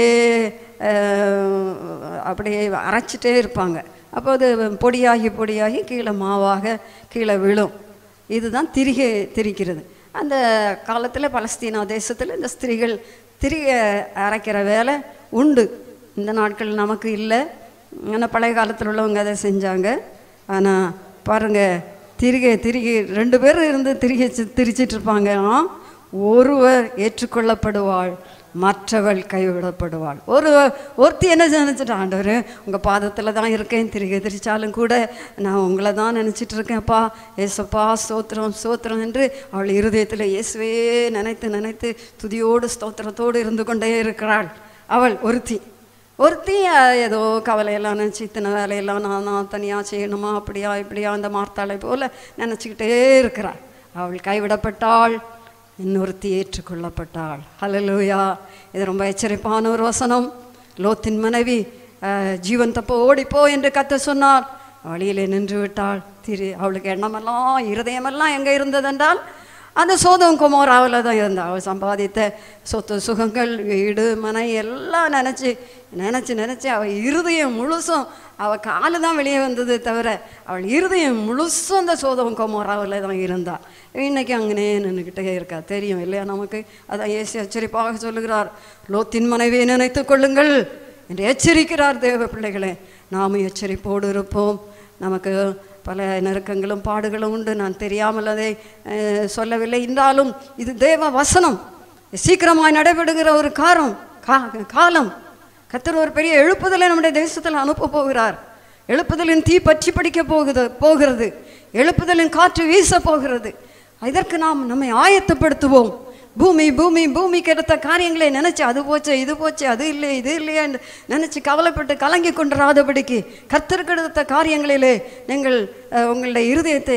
அஹ், அப்படியே அரைச்சிட்டே இருப்பாங்க அப்போ அது பொடியாகி பொடியாகி கீழே மாவாக கீழே விழும் இதுதான் திரிகை திரிக்கிறது அந்த காலத்தில் பலஸ்தீனா தேசத்தில் இந்த ஸ்திரீகள் திரிகை அரைக்கிற வேலை உண்டு இந்த நாட்கள் நமக்கு இல்லை ஆனால் பழைய காலத்தில் உள்ளவங்க அதை செஞ்சாங்க ஆனால் பாருங்கள் திரிகை திரிகை ரெண்டு பேரும் இருந்து திரிகை சி- திரிச்சிட்டு இருப்பாங்க ஆ, ஒருவர் ஏற்றுக்கொள்ளப்படுவாள் மற்றவள் கைவிடப்படுவாள் ஒரு ஒருத்தி என்ன நினச்சிட்டு ஆண்டவர் உங்கள் பாதத்தில் தான் இருக்கேன் திரிகை திரிச்சாலும் கூட நான் உங்களை தான் நினச்சிட்டு இருக்கேன்ப்பா ஏசப்பா ஸ்தோத்திரம் ஸ்தோத்திரம் என்று அவள் இருதயத்தில் இயேசுவே நினைத்து நினைத்து துதியோடு ஸ்தோத்திரத்தோடு இருந்து கொண்டே இருக்கிறாள் அவள் ஒருத்தி ஒருத்தி அஹ், ஏதோ கவலையெல்லாம் நினச்சி இத்தனை வேலையெல்லாம் நான் நான் தனியாக செய்யணுமா அப்படியா இப்படியா அந்த மார்த்தாளை போல் நினச்சிக்கிட்டே இருக்கிறாள் அவள் கைவிடப்பட்டாள் இன்னொருத்தி ஏற்றுக்கொள்ளப்பட்டாள் ஹalleluya இது ரொம்ப எச்சரிப்பான ஒரு வசனம் லோத்தின் மனைவி அஹ், ஜீவன் தப்போ ஓடிப்போ என்று கத்த சொன்னார் வழியிலே நின்று விட்டாள் திரு அவளுக்கு எண்ணமெல்லாம் இருதயமெல்லாம் எங்கே இருந்ததென்றால் அந்த சோதம் குமாராவில் தான் இருந்தா அவள் சம்பாதித்த சொத்து சுகங்கள் வீடு மனை எல்லாம் நினச்சி நினச்சி நினச்சி அவள் இருதயம் முழுசும் அவள் காலு தான் வெளியே வந்தது தவிர அவள் இருதயம் முழுசும் அந்த சோதம் குமாராவில் தான் இருந்தா இன்னைக்கு அங்கனே நின்றுக்கிட்டே இருக்கா தெரியும் இல்லையா நமக்கு அதான் ஏசி எச்சரிப்பாக சொல்லுகிறார் லோத்தின் மனைவியை நினைத்துக் கொள்ளுங்கள் என்று எச்சரிக்கிறார் தேவ பிள்ளைகளே நாமும் எச்சரிப்போடு இருப்போம் நமக்கு பல நெருக்கங்களும் பாடுகளும் உண்டு நான் தெரியாமல் அதை அஹ், சொல்லவில்லை என்றாலும் இது தேவ வசனம் சீக்கிரமாய் நடைபெறுகிற ஒரு காரம் கா காலம் கத்தர் ஒரு பெரிய எழுப்புதலை நம்முடைய தேசத்தில் அனுப்ப போகிறார் எழுப்புதலின் தீ பற்றி படிக்க போகுது போகிறது எழுப்புதலின் காற்று வீச போகிறது இதற்கு நாம் நம்மை ஆயத்தப்படுத்துவோம் பூமி பூமி பூமிக்கு எடுத்த காரியங்களை நினைச்சு அது போச்சு இது போச்சு அது இல்லை இது இல்லையா என்று நினைச்சு கவலைப்பட்டு கலங்கி கொண்டிராதபடிக்கு கர்த்தருக்கு எடுத்த காரியங்களிலே நீங்கள் அஹ், உங்களுடைய இருதயத்தை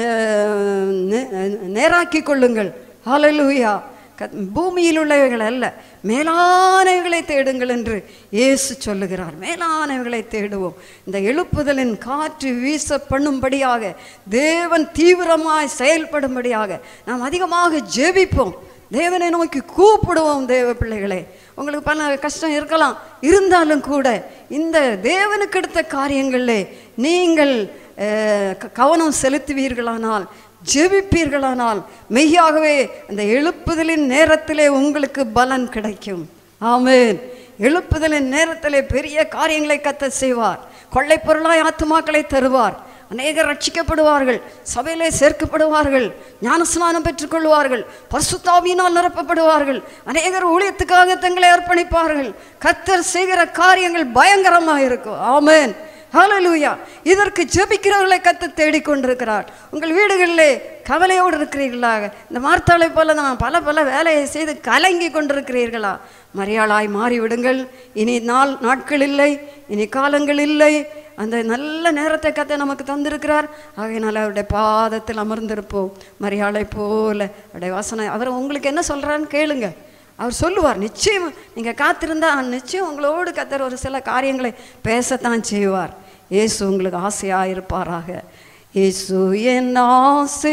அஹ், நே- நேராக்கி கொள்ளுங்கள் ஹalleluya கத் பூமியில் உள்ளவைகள் அல்ல மேலானவைகளை தேடுங்கள் என்று இயேசு சொல்லுகிறார் மேலானவைகளை தேடுவோம் இந்த எழுப்புதலின் காற்று வீச பண்ணும்படியாக தேவன் தீவிரமாய் செயல்படும்படியாக நாம் அதிகமாக ஜெபிப்போம் தேவனை நோக்கி கூப்பிடுவோம் தேவ பிள்ளைகளே உங்களுக்கு பல கஷ்டம் இருக்கலாம் இருந்தாலும் கூட இந்த தேவனுக்கு எடுத்த காரியங்களிலே நீங்கள் அஹ், க- கவனம் செலுத்துவீர்களானால் ஜெபிப்பீர்களானால் மெய்யாகவே அந்த எழுப்புதலின் நேரத்திலே உங்களுக்கு பலன் கிடைக்கும் ஆமென் எழுப்புதலின் நேரத்திலே பெரிய காரியங்களை கத்த செய்வார் கொள்ளைப் பொருளாய் ஆத்துமாக்களை தருவார் அநேகர் ரட்சிக்கப்படுவார்கள் சபையிலே சேர்க்கப்படுவார்கள் ஞானஸ்நானம் பெற்றுக்கொள்வார்கள் பரிசுத்தாவியினால் நிரப்பப்படுவார்கள் அநேகர் ஊழியத்துக்காக தங்களை அர்ப்பணிப்பார்கள் கத்தர் செய்கிற காரியங்கள் பயங்கரமாக இருக்கும் ஆமென் ஹalleluya இதற்கு ஜெபிக்கிறவர்களை கத்து தேடிக்கொண்டிருக்கிறார் உங்கள் வீடுகளிலே கவலையோடு இருக்கிறீர்களா இந்த மார்த்தாளை போல நான் பல பல வேலையை செய்து கலங்கி கொண்டிருக்கிறீர்களா மரியாளாய் மாறிவிடுங்கள் இனி நாள் நாட்கள் இல்லை இனி காலங்கள் இல்லை அந்த நல்ல நேரத்தை கத்த நமக்கு தந்திருக்கிறார் ஆகையினால அவருடைய பாதத்தில் அமர்ந்திருப்போம் மரியாளை போல அவருடைய வாசனை அவர் உங்களுக்கு என்ன சொல்றான்னு கேளுங்க அவர் சொல்லுவார் நிச்சயம் நீங்கள் காத்திருந்தா நிச்சயம் உங்களோடு கத்தர் ஒரு சில காரியங்களை பேசத்தான் செய்வார் இயேசு உங்களுக்கு ஆசையாக இருப்பாராக இயேசு என் ஆசை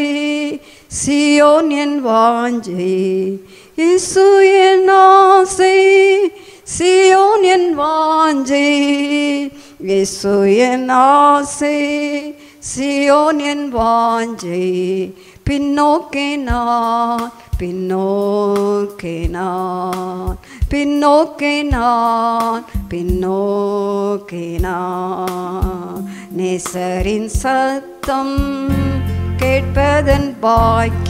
சியோன் என் வாஞ்சை இயேசு என் ஆசை சியோன் என் வாஞ்சை இயேசு என் ஆசை சியோன் என் வாஞ்சை பின்னோக்கே நான் பின்னோக்கே நான் பின்னோக்கே நான் பின்னோக்கே நான் நேசரின் சத்தம் கேட்பதன் பாக்கி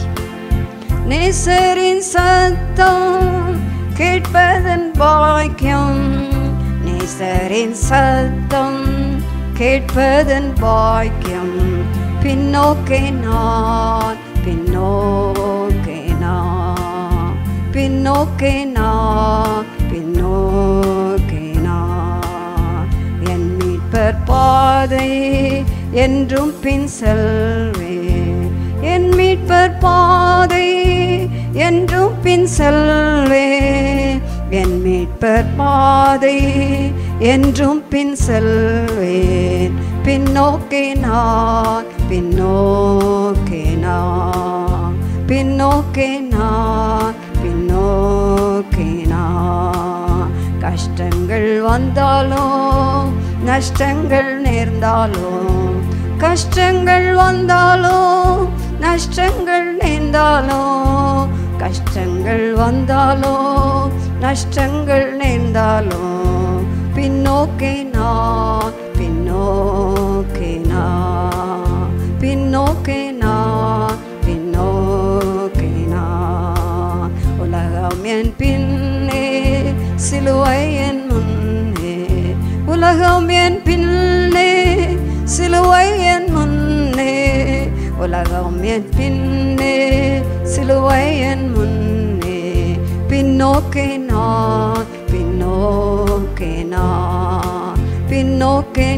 நேசரின் சத்தம் கேட்பதன் பாக்கியம் நேசரின் சத்தம் கேட்பதன் பாக்கியம் பின்னோக்கே நான் பின்னோக்கே நான் பின்னோக்கே நான் பின்னோக்கே நான் என் மீட்பர் பாதை என்றும் பின் செல்வேன் என் மீட்பர் பாதை என்றும் பின் செல்வேன் என் மீட்பர் பாதை என்றும் பின் செல்வேன் பின்னோக்கே நான் பின்னோக்கே நான் பின்னோக்கே நான் பின்னோக்கே நான் கஷ்டங்கள் வந்தாலும் நஷ்டங்கள் நேர்ந்தாலும் கஷ்டங்கள் வந்தாலும் நஷ்டங்கள் நேர்ந்தாலும் கஷ்டங்கள் வந்தாலும் நஷ்டங்கள் நேர்ந்தாலும் பின்னோக்கே நான் பின்னோக்கே நான் பின்னோக்கே நான் பின்னோக்கே நான் உலகம் என் பின்னே சிலுவை என் முன்னே உலகம் என் பின்னே சிலுவை என் முன்னே உலகம் என் பின்னே சிலுவை என் முன்னே பின்னோக்கே நான் பின்னோக்கே நான் பின்னோக்கே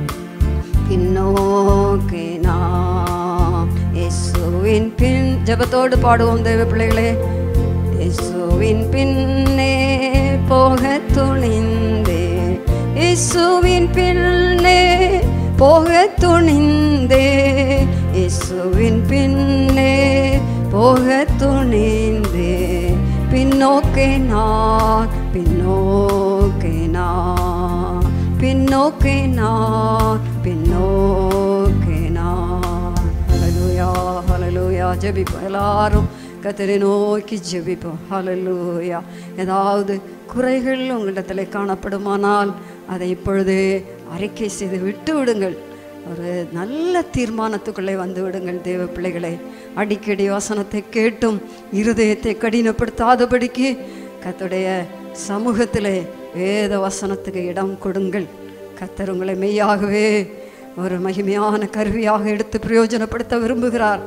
பின்னோக்கே நான் இயேசுவின் பின் ஜெபத்தோடு பாடுவோம் தேவ பிள்ளைகளே இயேசுவின் பின்னே போக துணிந்தே இயேசுவின் பின்னே போக துணிந்தே இயேசுவின் பின்னே போ போக துணிந்து பின்னோக்கே நான் பின்னோக்கே நான் பின்னோக்கே நான் பின்னோக்கே நான் ஹalleluya ஹalleluya ஜெபிப்போம் எல்லாரும் கத்தரை நோக்கி ஜெபிப்போம் ஹalleluya ஏதாவது குறைகள் உங்களிடத்தில் காணப்படுமானால் அதை இப்பொழுதே அறிக்கை செய்து விட்டு விடுங்கள் ஒரு நல்ல தீர்மானத்துக்குள்ளே வந்து விடுங்கள் தேவ பிள்ளைகளே அடிக்கடி வசனத்தை கேட்டும் இருதயத்தை கடினப்படுத்தாதபடிக்கு கத்துடைய சமூகத்திலே வேத வசனத்துக்கு இடம் கொடுங்கள் கத்தர் உங்களை மெய்யாகவே ஒரு மகிமையான கருவியாக எடுத்து பிரயோஜனப்படுத்த விரும்புகிறார்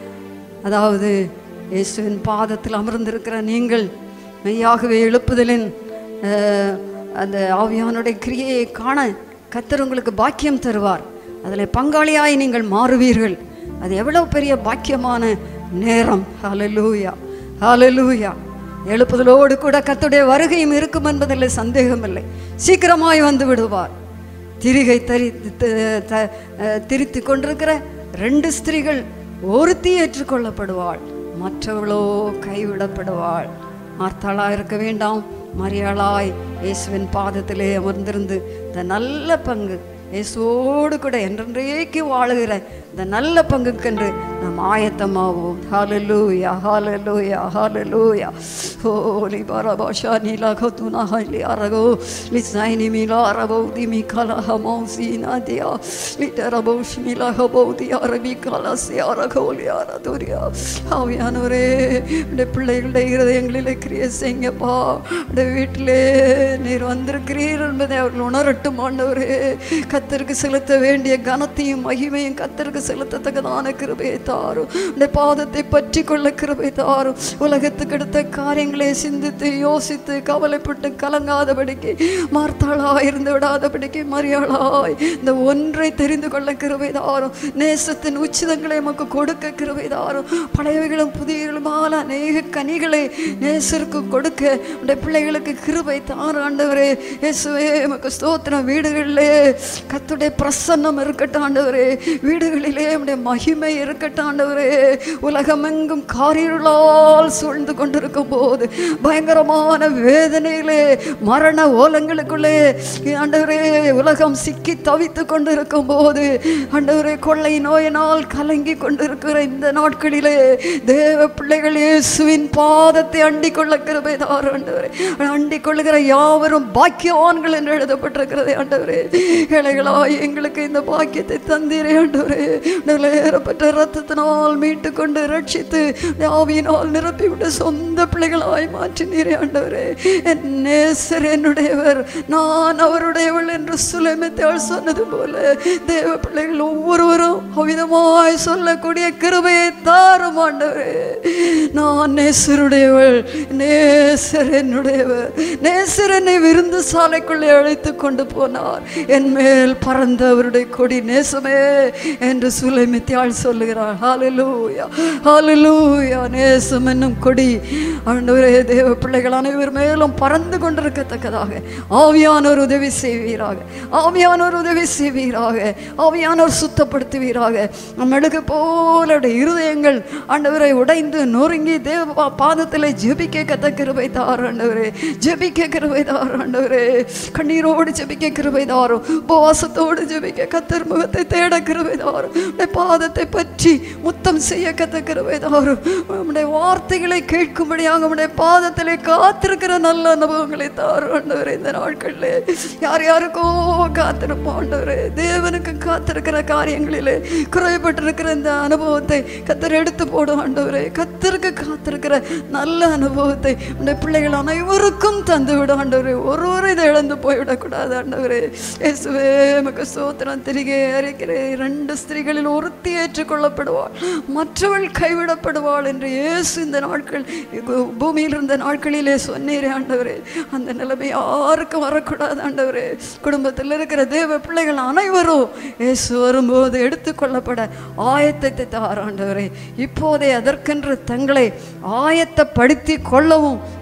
அதாவது இயேசுவின் பாதத்தில் அமர்ந்திருக்கிற நீங்கள் மெய்யாகவே எழுப்புதலின் அஹ், அந்த ஆவியானுடைய கிரியையை காண கத்தர் உங்களுக்கு பாக்கியம் தருவார் அதில் பங்காளியாய் நீங்கள் மாறுவீர்கள் அது எவ்வளவு பெரிய பாக்கியமான நேரம் ஹalleluya ஹalleluya எழுப்புதலோடு கூட கத்துடைய வருகையும் இருக்கும் என்பதில் சந்தேகமில்லை சீக்கிரமாய் வந்து விடுவார் திரிகை தரி த- த- அஹ் திரித்து கொண்டிருக்கிற ரெண்டு ஸ்திரீகள் ஒருத்தி ஏற்றுக்கொள்ளப்படுவாள் மற்றவளோ கைவிடப்படுவாள் மார்த்தாளா இருக்க வேண்டாம் மரியாளாய் இயேசுவின் பாதத்திலே அமர்ந்திருந்து இந்த நல்ல பங்கு இயேசுவோடு கூட என்றென்றைக்கு வாழுகிற இந்த நல்ல பங்குக்கென்று நாம் ஆயத்தமாவோம் ஹalleluya ஹalleluya ஹalleluya ஹோலி பரபாஷா நீலா கதுனா ஹைலி அரகோ லிசாயினி மிலா அரபோ திமி கலா ஹமௌசி நாதியா லிட்டரபோ ஷ்மிலா ஹபோ தியா ரபி கலா சியார கோலி அரதுரியா ஆவியானவரே இந்த பிள்ளைகளுடைய இருதயங்களிலே கிரியை செய்யுங்கப்பா இந்த வீட்டிலே நீர் வந்திருக்கிறீர் என்பதை அவர்கள் உணரட்டும் ஆண்டவரே கத்தருக்கு செலுத்த வேண்டிய கனத்தையும் மகிமையும் கத்தருக்கு செலுத்தத்தக்கதான கிருபையை தாரும் இந்த பாதத்தை பற்றி கொள்ள கிருபை தாரும் உலகத்துக்கு எடுத்த காரியங்களை சிந்தித்து யோசித்து கவலைப்பட்டு கலங்காதபடிக்கு மார்த்தாளாய் இருந்து விடாதபடிக்கு மரியாளாய் இந்த ஒன்றை தெரிந்து கொள்ள கிருபை தாரும் நேசத்தின் உச்சிதங்களை நமக்கு கொடுக்க கிருபை தாரும் பழையவைகளும் புதியகளுமான அநேக கனிகளை நேசருக்கு கொடுக்க உடைய பிள்ளைகளுக்கு கிருபை தாரும் ஆண்டவரே இயேசுவே நமக்கு ஸ்தோத்திரம் வீடுகளிலே கத்துடைய பிரசன்னம் இருக்கட்டும் ஆண்டவரே வீடுகளிலே உடைய மகிமை இருக்கட்டும் ஆண்டவரே உலகமெங்கும் காரிருளால் சூழ்ந்து கொண்டிருக்கும் போது பயங்கரமான வேதனையிலே மரண ஓலங்களுக்குள்ளே ஆண்டவரே உலகம் சிக்கி தவித்து கொண்டிருக்கும் போது ஆண்டவரே கொள்ளை நோயினால் கலங்கி கொண்டிருக்கிற இந்த நாட்களிலே தேவ பிள்ளைகள் இயேசுவின் பாதத்தை அண்டிக் கொள்ள கிருபை தாரு ஆண்டவரே அண்டிக் கொள்ளுகிற யாவரும் பாக்கியவான்கள் என்று எழுதப்பட்டிருக்கிறது ஆண்டவரே ஏழைகளாய் எங்களுக்கு இந்த பாக்கியத்தை தந்தீரே ஆண்டவரே ஏறப்பட்ட ரத்தத்தினால் மீட்டு கொண்டு ரட்சித்து ஆவியினால் நிரப்பிவிட்டு சொந்த பிள்ளைகளாய் மாற்றினீரே ஆண்டவரே என் நேசர் என்னுடையவர் நான் அவருடையவள் என்று சுலைமத்தால் சொன்னது போல தேவ பிள்ளைகள் ஒவ்வொருவரும் அவிதமாய் சொல்லக்கூடிய கிருபையை தாரும் ஆண்டவரே நான் நேசருடையவள் நேசர் என்னுடையவர் நேசர் என்னை விருந்து சாலைக்குள்ளே அழைத்து கொண்டு போனார் என் மேல் பறந்த அவருடைய கொடி நேசமே என்று சுலைமித்தியாள் சொல்லுகிறார் ஹalleluya ஹalleluya நேசம் என்னும் கொடி ஆண்டவரே தேவ பிள்ளைகள் அனைவர் மேலும் பறந்து கொண்டிருக்கத்தக்கதாக ஆவியானவர் உதவி செய்வீராக ஆவியானவர் உதவி செய்வீராக ஆவியானவர் சுத்தப்படுத்துவீராக மெழுகு போல அவருடைய இருதயங்கள் ஆண்டவரை உடைந்து நொறுங்கி தேவ பா- பாதத்தில் ஜெபிக்க கத்த கிருபை தார் ஆண்டவரே ஜெபிக்க கிருபை தார் ஆண்டவரே கண்ணீரோடு ஜெபிக்க கிருபை தாரும் உபவாசத்தோடு ஜெபிக்க கத்தர் முகத்தை தேட கிருபை தாரும் உடைய பாதத்தை பற்றி முத்தம் செய்ய கத்த கிருபை தாரும் உடைய வார்த்தைகளை கேட்கும்படியாக உடைய பாதத்திலே காத்திருக்கிற நல்ல அனுபவங்களை தாரும் ஆண்டவரே இந்த நாட்களிலே யார் யாருக்கோ காத்திருப்போம் ஆண்டவரே தேவனுக்கு காத்திருக்கிற காரியங்களிலே குறைபட்டிருக்கிற இந்த அனுபவத்தை கத்தர் எடுத்து போடும் ஆண்டவரே கத்தருக்கு காத்திருக்கிற நல்ல அனுபவத்தை உடைய பிள்ளைகள் அனைவருக்கும் தந்து விடும் ஆண்டவரே ஒருவரும் இதை இழந்து போய்விடக்கூடாது ஆண்டவரே இயேசுவே மக்கு சோத்திரம் திரிகே அறிக்கிறேன் இரண்டு ஸ்திரீகளில் ஒருத்தி ஏற்றுக்கொள்ளப்படுவாள் மற்றவள் கைவிடப்படுவாள் என்று இயேசு இந்த நாட்கள் இகு- பூமியில் இருந்த நாட்களிலே சொன்னீரே ஆண்டவரே அந்த நிலைமை யாருக்கும் வரக்கூடாது ஆண்டவரே குடும்பத்தில் இருக்கிற தேவ பிள்ளைகள் அனைவரும் இயேசு வரும்போது எடுத்துக்கொள்ளப்பட ஆயத்தத்தை தார் ஆண்டவரே இப்போதே அதற்கென்று தங்களை ஆயத்தப்படுத்தி கொள்ளவும்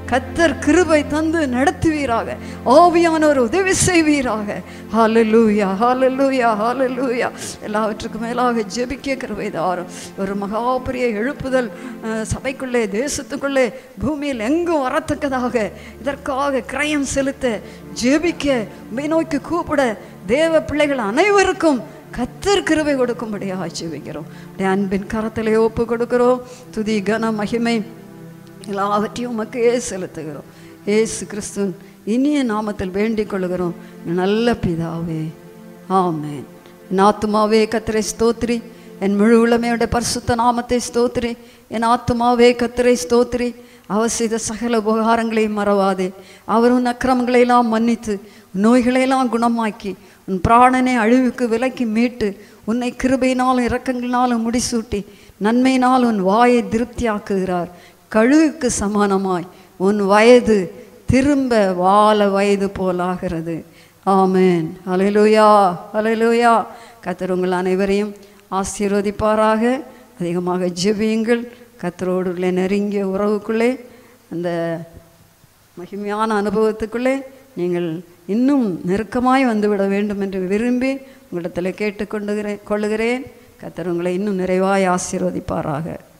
கத்தர் கிருபை தந்து நடத்துவீராக ஆவியானவர் உதவி செய்வீராக ஹalleluya ஹalleluya ஹalleluya எல்லாவற்றுக்கும் மேலாக ஜெபிக்க கிருபை தாரும் ஒரு மகா பெரிய எழுப்புதல் அஹ், சபைக்குள்ளே தேசத்துக்குள்ளே பூமியில் எங்கும் வரத்தக்கதாக இதற்காக கிரயம் செலுத்த ஜெபிக்க உம்மை நோக்கி கூப்பிட தேவ பிள்ளைகள் அனைவருக்கும் கத்தர் கிருபை கொடுக்கும்படியாக ஜெபிக்கிறோம் உடைய அன்பின் கரத்திலே ஒப்பு கொடுக்கிறோம் துதி கன மகிமை எல்லாவற்றையும் உமக்கே செலுத்துகிறோம் ஏசு கிறிஸ்துவின் இனிய நாமத்தில் வேண்டிக் கொள்கிறோம் நல்ல பிதாவே ஆமென் என் ஆத்துமாவே கத்தரை ஸ்தோத்ரி என் முழு உளமையோட பரிசுத்த நாமத்தை ஸ்தோத்ரி என் ஆத்துமாவே கத்தரை ஸ்தோத்ரி அவர் செய்த சகல உபகாரங்களையும் மறவாதே அவர் உன் அக்கிரமங்களை எல்லாம் மன்னித்து உன் நோய்களையெல்லாம் குணமாக்கி உன் பிராணனை அழிவுக்கு விலக்கி மீட்டு உன்னை கிருபையினாலும் இரக்கங்களினாலும் முடிசூட்டி நன்மையினால் உன் வாயை திருப்தியாக்குகிறார் கழுகுக்கு சமானமாய் உன் வயது திரும்ப வாழ வயது போலாகிறது ஆமென் அலையிலுயா அலையிலுயா கத்தர் உங்கள் அனைவரையும் ஆசீர்வதிப்பாராக அதிகமாக ஜெபியுங்கள் கத்தரோடு உள்ள நெருங்கிய உறவுக்குள்ளே அந்த மகிமையான அனுபவத்துக்குள்ளே நீங்கள் இன்னும் நெருக்கமாய் வந்துவிட வேண்டும் என்று விரும்பி உங்களிடத்தில் கேட்டுக்கொண்டுகிறேன் கொள்ளுகிறேன் கத்தர் உங்களை இன்னும் நிறைவாய் ஆசீர்வதிப்பாராக